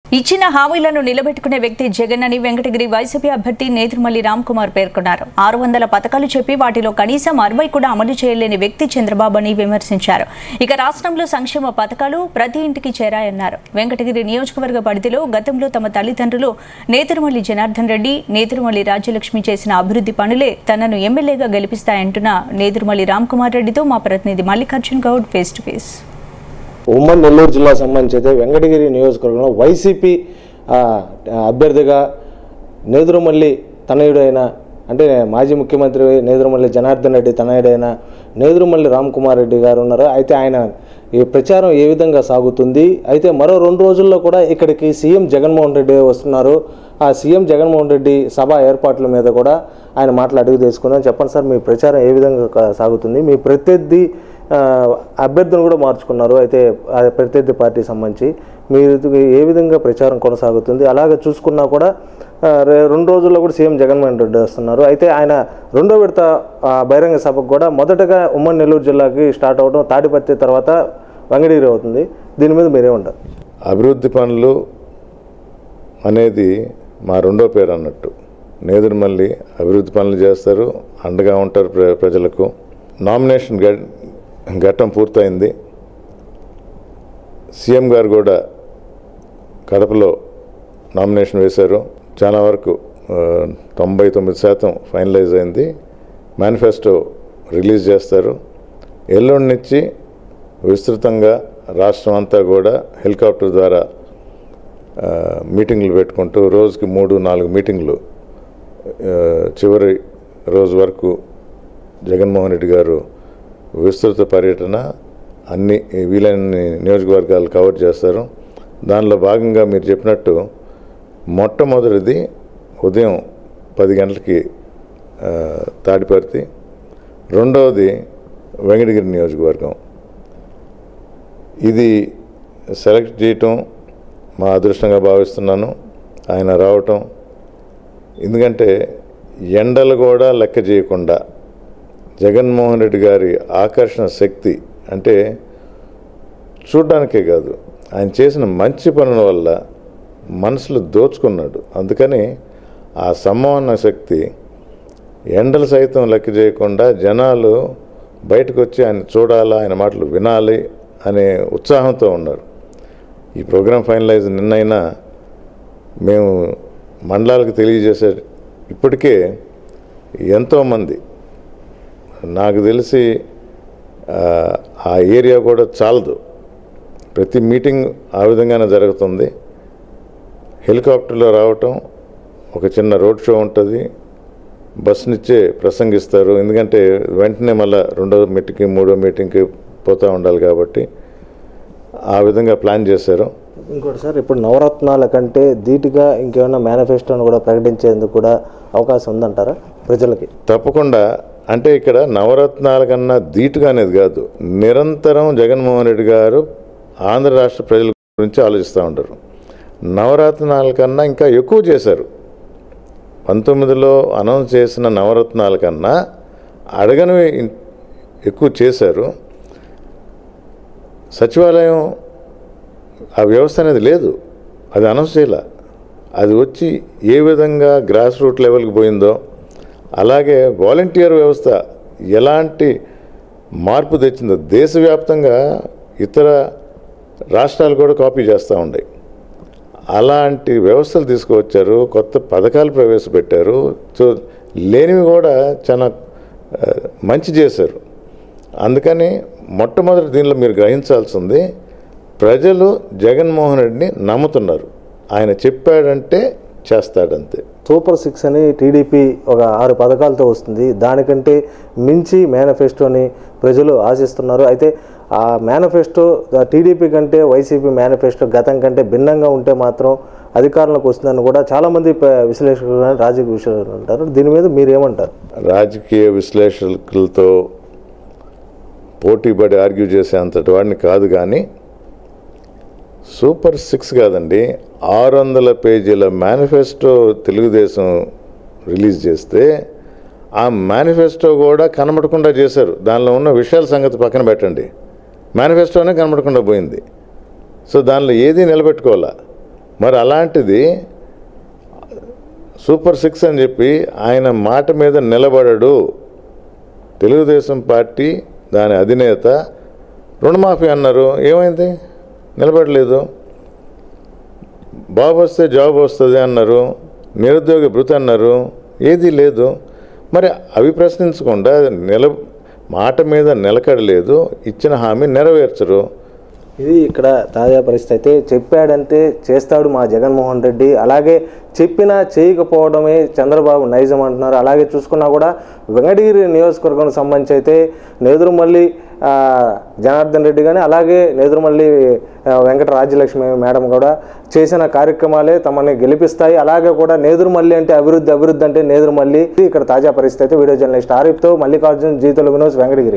ఇచ్చిన హామీలను నిలబెట్టుకునే వ్యక్తి జగన్ అని వెంకటగిరి వైసీపీ అభ్యర్థి నేత్రుమల్లి రామ్ కుమార్ పేర్కొన్నారు ఆరు వందల పథకాలు చెప్పి వాటిలో కనీసం అరవై కూడా అమలు చేయలేని వ్యక్తి చంద్రబాబు అని విమర్శించారు ఇక రాష్ట్రంలో సంక్షేమ పథకాలు ప్రతి ఇంటికి చేరాయన్నారు వెంకటగిరి నియోజకవర్గ పరిధిలో గతంలో తమ తల్లిదండ్రులు నేతిరుమల్లి జనార్దన్ రెడ్డి నేతిరుమల్లి రాజ్యలక్ష్మి చేసిన అభివృద్ధి పనులే తనను ఎమ్మెల్యేగా గెలిపిస్తాయంటున్న నేతిరుమల్లి రామ్ కుమార్ రెడ్డితో మా ప్రతినిధి Mallikarjun Goud face to face ఉమ్మడి నెల్లూరు జిల్లా సంబంధించి అయితే వెంకటగిరి నియోజకవర్గంలో వైసీపీ ఆ, అభ్యర్థిగా నేదురుమల్లి తనయుడైన అంటే మాజీ ముఖ్యమంత్రి నేదురుమల్లి జనార్దన్ రెడ్డి తనయుడైన నేదురుమల్లి రామ్ కుమార్ రెడ్డి గారు ఉన్నారు అయితే ఆయన ఈ ప్రచారం ఏ విధంగా సాగుతుంది అయితే మరో రెండు రోజుల్లో కూడా ఇక్కడికి సీఎం జగన్మోహన్ రెడ్డి వస్తున్నారు ఆ సీఎం జగన్మోహన్ రెడ్డి సభ ఏర్పాట్ల మీద కూడా ఆయన మాటలు అడుగు తీసుకుందాం చెప్పండి సార్ మీ ప్రచారం ఏ విధంగా క- సాగుతుంది మీ ప్రత్యర్థి ఆ, అభ్యర్థులను కూడా మార్చుకున్నారు అయితే ఆ ప్రత్యర్థి పార్టీ సంబంధించి మీరు ఏ విధంగా ప్రచారం కొనసాగుతుంది అలాగే చూసుకున్నా కూడా ఆ, రే- రెండు రోజుల్లో కూడా సీఎం జగన్మోహన్ రెడ్డి వస్తున్నారు అయితే ఆయన రెండో విడత ఆ, బహిరంగ సభకు కూడా మొదటగా ఉమ్మడి నెల్లూరు జిల్లాకి స్టార్ట్ అవడం తాడిపత్రి తర్వాత వెంకటగిరి అవుతుంది దీని మీద మీరేమంటారు అభివృద్ధి పనులు అనేది మా రెండో పేరు అన్నట్టు నేదురు మళ్ళీ అభివృద్ధి పనులు చేస్తారు అండగా ఉంటారు ప్ర ప్రజలకు నామినేషన్ గ- ఘట్టం పూర్తయింది సీఎం గారు కూడా కడపలో నామినేషన్ వేశారు చాలా వరకు ఆ, తొంభై తొమ్మిది శాతం ఫైనలైజ్ అయింది మేనిఫెస్టో రిలీజ్ చేస్తారు ఎల్లుండి నుంచి విస్తృతంగా రాష్ట్రం అంతా కూడా హెలికాప్టర్ ద్వారా ఆ, మీటింగ్లు పెట్టుకుంటూ రోజుకి మూడు నాలుగు మీటింగ్లు ఆ, చివరి రోజు వరకు జగన్మోహన్ రెడ్డి గారు విస్తృత పర్యటన అన్ని వీలైన నియోజకవర్గాలు కవర్ చేస్తారు దానిలో భాగంగా మీరు చెప్పినట్టు మొట్టమొదటిది ఉదయం పది గంటలకి ఆ, తాడిపర్తి రెండవది వెంకటగిరి నియోజకవర్గం ఇది సెలెక్ట్ చేయటం మా అదృష్టంగా భావిస్తున్నాను ఆయన రావటం ఎందుకంటే ఎండలు కూడా లెక్క చేయకుండా జగన్మోహన్ రెడ్డి గారి ఆకర్షణ శక్తి అంటే చూడ్డానికే కాదు ఆయన చేసిన మంచి పనుల వల్ల మనసులు దోచుకున్నాడు అందుకని ఆ సమ్మోహన శక్తి ఎండలు సైతం లెక్క చేయకుండా జనాలు బయటకు వచ్చి ఆయన చూడాలా ఆయన మాటలు వినాలి అనే ఉత్సాహంతో ఉన్నారు ఈ ప్రోగ్రాం ఫైనలైజ్ నిన్నైనా మేము మండలాలకు తెలియజేసే ఇప్పటికే ఎంతోమంది నాకు తెలిసి ఆ, ఆ ఏరియా కూడా చాలదు ప్రతి మీటింగ్ ఆ విధంగానే జరుగుతుంది హెలికాప్టర్లో రావటం ఒక చిన్న రోడ్ షో ఉంటుంది బస్సునిచ్చే ప్రసంగిస్తారు ఎందుకంటే వెంటనే మళ్ళీ రెండో మీటింగ్కి మూడో మీటింగ్కి పోతూ ఉండాలి కాబట్టి ఆ విధంగా ప్లాన్ చేశారు ఇంకోటి సార్ ఇప్పుడు నవరత్నాల కంటే ధీటుగా ఇంకేమైనా మేనిఫెస్టోను కూడా ప్రకటించేందుకు కూడా అవకాశం ఉందంటారా ప్రజలకి తప్పకుండా అంటే ఇక్కడ నవరత్నాల కన్నా ధీటుగా అనేది కాదు నిరంతరం జగన్మోహన్ రెడ్డి గారు ఆంధ్ర రాష్ట్ర ప్రజల గురించి ఆలోచిస్తూ ఉంటారు నవరత్నాల కన్నా ఇంకా ఎక్కువ చేశారు పంతొమ్మిదిలో అనౌన్స్ చేసిన నవరత్నాల కన్నా అడగనివి ఇన్- ఎక్కువ చేశారు సచివాలయం ఆ వ్యవస్థ అనేది లేదు అది అనౌన్స్ చేయలే అది వచ్చి ఏ విధంగా గ్రాస్ రూట్ లెవెల్కి పోయిందో అలాగే వాలంటీర్ వ్యవస్థ ఎలాంటి మార్పు తెచ్చిందో దేశవ్యాప్తంగా ఇతర రాష్ట్రాలు కూడా కాపీ చేస్తూ ఉన్నాయి అలాంటి వ్యవస్థలు తీసుకువచ్చారు కొత్త పథకాలు ప్రవేశపెట్టారు సో లేనివి కూడా చాలా ఆ, మంచి చేశారు అందుకని మొట్టమొదటి దీనిలో మీరు గ్రహించాల్సింది ప్రజలు జగన్మోహన్ రెడ్డిని నమ్ముతున్నారు ఆయన చెప్పాడంటే చేస్తాడంతే సూపర్ సిక్స్ అని టీడీపీ ఒక ఆరు పథకాలతో వస్తుంది దానికంటే మించి మేనిఫెస్టోని ప్రజలు ఆశిస్తున్నారు అయితే ఆ మేనిఫెస్టో టీడీపీ కంటే వైసీపీ మేనిఫెస్టో గతం కంటే భిన్నంగా ఉంటే మాత్రం అధికారంలోకి వస్తుందని కూడా చాలామంది ప- విశ్లేషకులు కానీ రాజకీయ విశ్లేషకులు అంటారు దీని మీద మీరు ఏమంటారు రాజకీయ విశ్లేషకులతో పోటీపడి ఆర్గ్యూ చేసే అంతటి వాడిని కాదు కానీ సూపర్ సిక్స్ కాదండి ఆరు వందల పేజీల మేనిఫెస్టో తెలుగుదేశం రిలీజ్ చేస్తే ఆ మేనిఫెస్టో కూడా కనబడకుండా చేశారు దానిలో ఉన్న విషయాల సంగతి పక్కన పెట్టండి మేనిఫెస్టోనే కనబడకుండా పోయింది సో దానిలో ఏది నిలబెట్టుకోవాలా మరి అలాంటిది సూపర్ సిక్స్ అని చెప్పి ఆయన మాట మీద నిలబడడు తెలుగుదేశం పార్టీ దాని అధినేత రుణమాఫీ అన్నారు ఏమైంది నిలబడలేదు బాబు వస్తే జాబ్ వస్తుంది అన్నారు నిరుద్యోగ భృతి అన్నారు ఏదీ లేదు మరి అవి ప్రశ్నించకుండా నిల మాట మీద నిలకడలేదు ఇచ్చిన హామీ నెరవేర్చరు ఇది ఇక్కడ తాజా పరిస్థితి అయితే చెప్పాడంటే చేస్తాడు మా జగన్మోహన్ రెడ్డి అలాగే చెప్పినా చేయకపోవడమే చంద్రబాబు నైజం అంటున్నారు అలాగే చూసుకున్నా కూడా వెంకటగిరి నియోజకవర్గం సంబంధించి అయితే నేదురుమల్లి ఆ, జనార్దన్ రెడ్డి కానీ అలాగే నేదురుమల్లి ఆ, వెంకట రాజ్యలక్ష్మి మేడం కూడా చేసిన కార్యక్రమాలే తమని గెలిపిస్తాయి అలాగే కూడా నేదురుమల్లి అంటే అభివృద్ధి అభివృద్ధి అంటే నేదురుమల్లి ఇక్కడ తాజా పరిస్థితి అయితే వీడియో జర్నలిస్ట్ ఆరిఫ్తో మల్లికార్జున్ జీ తెలుగు న్యూస్ వెంకటగిరి